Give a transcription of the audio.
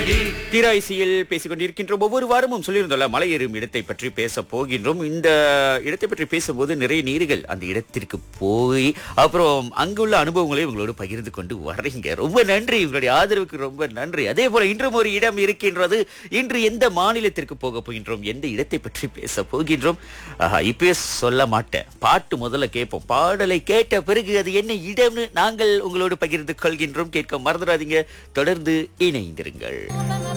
தீராய்சியில் பேசிக் கொண்டிருக்கின்றோம் ஒவ்வொரு வாரமும் சொல்லியிருந்தோம்ல மலை ஏறும் இடத்தை பற்றி பேச போகின்றோம் இந்த இடத்தை பற்றி பேசும்போது நிறைய நீர்கள் அந்த இடத்திற்கு போய் அப்புறம் அங்குள்ள அனுபவங்களை உங்களோடு பகிர்ந்து கொண்டு வர்றீங்க ரொம்ப நன்றி உங்களுடைய ஆதரவுக்கு ரொம்ப நன்றி அதே போல இன்றும் ஒரு இடம் இருக்கின்றது இன்று எந்த மாநிலத்திற்கு போக போகின்றோம் எந்த இடத்தை பற்றி பேச போகின்றோம் ஆஹா, இப்பயே சொல்ல மாட்டேன் பாட்டு முதல்ல கேட்போம் பாடலை கேட்ட பிறகு அது என்ன இடம்னு நாங்கள் உங்களோடு பகிர்ந்து கொள்கின்றோம் கேட்க மறந்துடாதீங்க தொடர்ந்து இணைந்திருங்கள்